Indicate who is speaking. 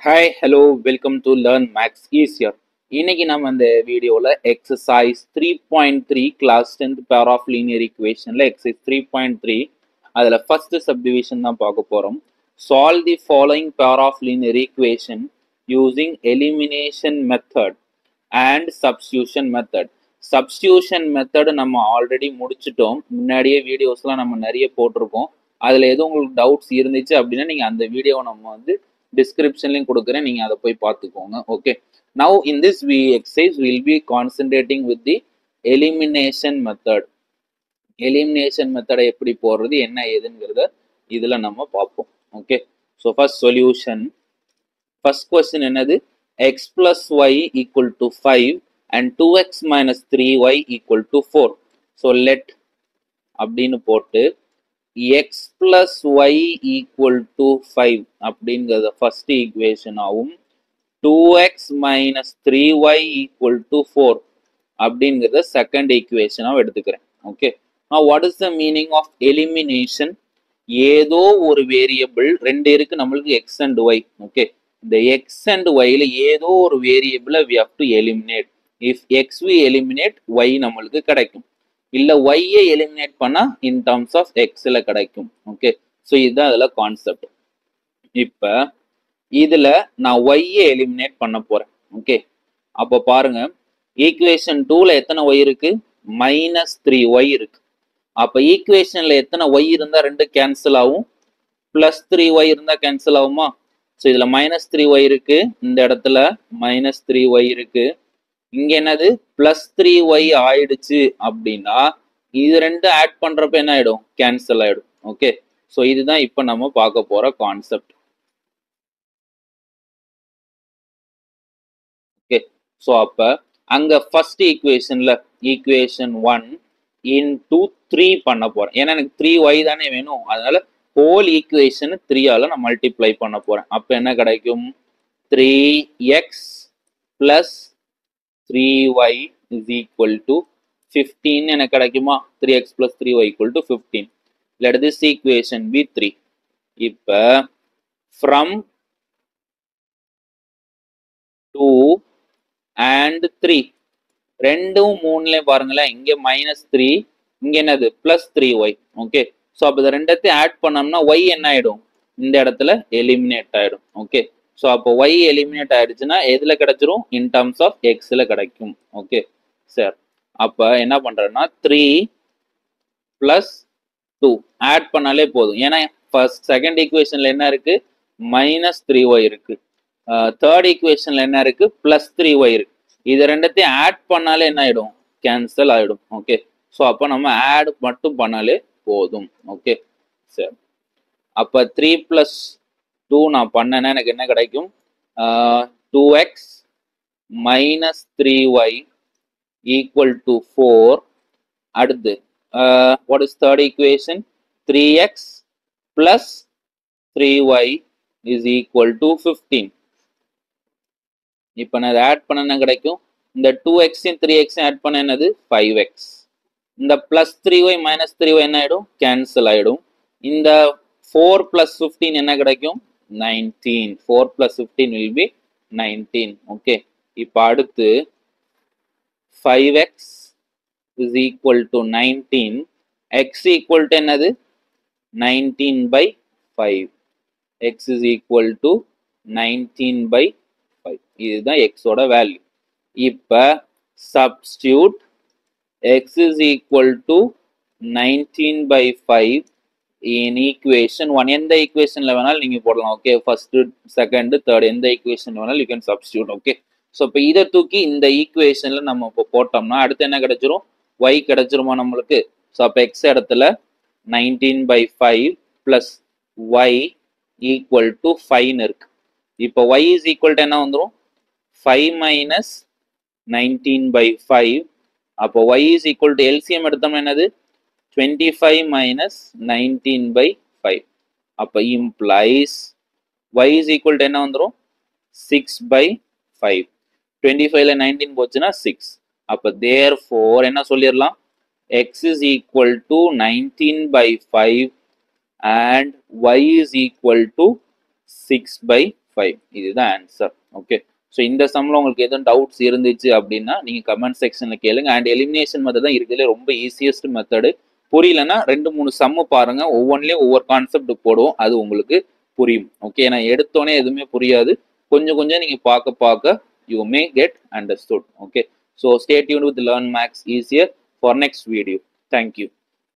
Speaker 1: hi hello welcome to learn maths easier இன்னைக்கு நம்ம இந்த வீடியோவில் exercise three point three class tenth pair of linear ஈக்குவேஷனில் exercise three point three அதில் first subdivision தான் பார்க்க போகிறோம் solve the following pair of linear equation using elimination method and substitution method substitution method நம்ம ஆல்ரெடி முடிச்சிட்டோம் முன்னாடியே வீடியோஸ்லாம் நம்ம நிறைய போட்டிருக்கோம் அதில் எதுவும் உங்களுக்கு டவுட்ஸ் இருந்துச்சு அப்படின்னா நீங்கள் அந்த வீடியோவை நம்ம வந்து டிஸ்கிரிப்ஷன்லையும் கொடுக்குறேன் நீங்கள் அதை போய் பார்த்துக்கோங்க okay now in this we exercise will be concentrating with the elimination method elimination மெத்தடை எப்படி போடுறது என்ன ஏதுங்கிறத இதில் நம்ம பார்ப்போம் okay so first solution first question என்னது x plus y equal to five and two x minus three y equal to four so let அப்படின்னு போட்டு x plus y equal to five அப்படிங்கிறத ஃபர்ஸ்ட் ஈக்குவேஷன் ஆகும் two x minus three y equal to four அப்படிங்கிறத second ஈக்குவேஷனாக எடுத்துக்கிறேன் okay what is the meaning of elimination ஏதோ ஒரு variable ரெண்டு இருக்கு நம்மளுக்கு எக்ஸ் அண்ட் ஒய் ஓகே இந்த எக்ஸ் அண்ட் ஒய்ல ஏதோ ஒரு வேரியபிளை we have to eliminate if x we eliminate y நம்மளுக்கு கிடைக்கும் இல்லை ஒய்யை எலிமினேட் பண்ணால் இன் டர்ம்ஸ் ஆஃப் எக்ஸில் கிடைக்கும் ஓகே ஸோ இதுதான் அதில் கான்செப்ட் இப்போ இதில் நான் ஒய்யை எலிமினேட் பண்ண போகிறேன் ஓகே அப்போ பாருங்க ஈக்குவேஷன் டூவில் எத்தனை ஒய் இருக்கு மைனஸ் த்ரீ ஒய் இருக்கு அப்போ ஈக்குவேஷனில் எத்தனை ஒய் இருந்தால் ரெண்டு கேன்சல் ஆகும் ப்ளஸ் த்ரீ ஒய் இருந்தால் கேன்சல் ஆகுமா ஸோ இதில் மைனஸ் த்ரீ ஒய் இருக்கு இந்த இடத்துல மைனஸ் த்ரீ ஒய் இருக்கு இங்க என்னது பிளஸ் த்ரீ ஒய் ஆயிடுச்சு அப்படின்னா இது ரெண்டு ஆட் பண்றப்ப என்ன ஆயிடும் கேன்சல் ஆயிடும் ஓகே ஸோ இதுதான் இப்போ நம்ம பார்க்க போற கான்செப்ட் ஓகே ஸோ அப்ப அங்க ஃபர்ஸ்ட் ஈக்குவேஷன்ல equation one into three பண்ண போறேன் ஏன்னா எனக்கு த்ரீ ஒய் தானே வேணும் அதனால ஹோல் ஈக்குவேஷன் த்ரீயால நான் மல்டிப்ளை பண்ண போறேன் அப்ப என்ன கிடைக்கும் three x plus three y is equal to fifteen எனக்கு கிடைக்குமா three x plus three y equal to fifteen let this equation be three இப்போ ஃப்ரம் டூ அண்ட் த்ரீ ரெண்டும் மூணுலேயும் பாருங்களேன் இங்கே மைனஸ் த்ரீ இங்கே என்னது plus three y okay so அப்போ இதை ரெண்டத்தையும் ஆட் பண்ணோம்னா ஒய் என்ன ஆகிடும் இந்த இடத்துல எலிமினேட் ஆகிடும் ஓகே ஸோ அப்போ ஒய் எலிமினேட் ஆயிடுச்சுன்னா எதில் கிடைச்சிரும் இன் டர்ம்ஸ் ஆஃப் எக்ஸில் கிடைக்கும் ஓகே சார் அப்போ என்ன பண்ணுறேன்னா த்ரீ ப்ளஸ் டூ ஆட் பண்ணாலே போதும் ஏன்னா ஃபர்ஸ்ட் செகண்ட் ஈக்குவேஷனில் என்ன இருக்கு மைனஸ் த்ரீ ஒய் இருக்கு தேர்ட் ஈக்குவேஷனில் என்ன இருக்கு ப்ளஸ் த்ரீ ஒய் இருக்கு இது ரெண்டத்தையும் ஆட் பண்ணாலே என்ன ஆகிடும் கேன்சல் ஆகிடும் ஓகே ஸோ அப்போ நம்ம ஆட் மட்டும் பண்ணாலே போதும் ஓகே சரி அப்போ த்ரீ ப்ளஸ் டூ நான் பண்ணேன்னா எனக்கு என்ன கிடைக்கும் two x minus three y equal to four அடுத்து what is third equation three x plus three y is equal to fifteen இப்போ நான் இதை ஆட் பண்ண கிடைக்கும் இந்த டூ எக்ஸையும் த்ரீ எக்ஸையும் ஆட் பண்ண என்னது ஃபைவ் எக்ஸ் இந்த plus three y minus three y என்ன ஆகிடும் கேன்சல் ஆகிடும் இந்த ஃபோர் பிளஸ் ஃபிஃப்டீன் என்ன கிடைக்கும் nineteen four plus fifteen will be nineteen okay இப்போ அடுத்து five x is equal to nineteen x equal to என்னது nineteen by five x is equal to nineteen by five இதுதான் எக்ஸோட value இப்போ substitute x is equal to nineteen by five in equation one எந்த ஈக்குவேஷனில் வேணாலும் நீங்கள் போடலாம் okay first second third எந்த ஈக்குவேஷன் வேணாலும் you can substitute okay so இப்போ இதை தூக்கி இந்த ஈக்குவேஷனில் நம்ம இப்போ போட்டோம்னா அடுத்து என்ன கிடைச்சிரும் ஒய் கிடைச்சிருமா நம்மளுக்கு ஸோ அப்போ எக்ஸ் இடத்துல nineteen by five plus y equal to ஃபைவ்னு இருக்கு இப்போ ஒய் இஸ் ஈக்குவல் டு என்ன வந்துடும் five minus nineteen by five அப்போ y is equal to LCM எடுத்தோம்னா என்னது twenty five minus nineteen by five அப்போ implies y is equal to என்ன வந்துடும் சிக்ஸ் பை ஃபைவ் டுவெண்ட்டி ஃபைவ்ல நைன்டீன் போச்சுன்னா சிக்ஸ் அப்போ தேர் ஃபோர் என்ன சொல்லிடலாம் x is equal to nineteen by five and y is equal to 6 by five இதுதான் answer okay so இந்த சம்மில் உங்களுக்கு எதுவும் டவுட்ஸ் இருந்துச்சு அப்படின்னா நீங்கள் கமெண்ட் செக்ஷனில் கேளுங்க அண்ட் எலிமினேஷன் மெத்தட் தான் இருக்கிறதுல ரொம்ப ஈஸியஸ்ட் மெத்தடு புரியலன்னா ரெண்டு மூணு சம்மு பாருங்க ஒவ்வொன்றிலையும் ஒவ்வொரு கான்செப்ட் போடுவோம் அது உங்களுக்கு புரியும் ஓகே நான் எடுத்தோடனே எதுவுமே புரியாது கொஞ்சம் கொஞ்சம் நீங்கள் பார்க்க பார்க்க you may get understood okay so stay tune with learn maths easier for next video thank you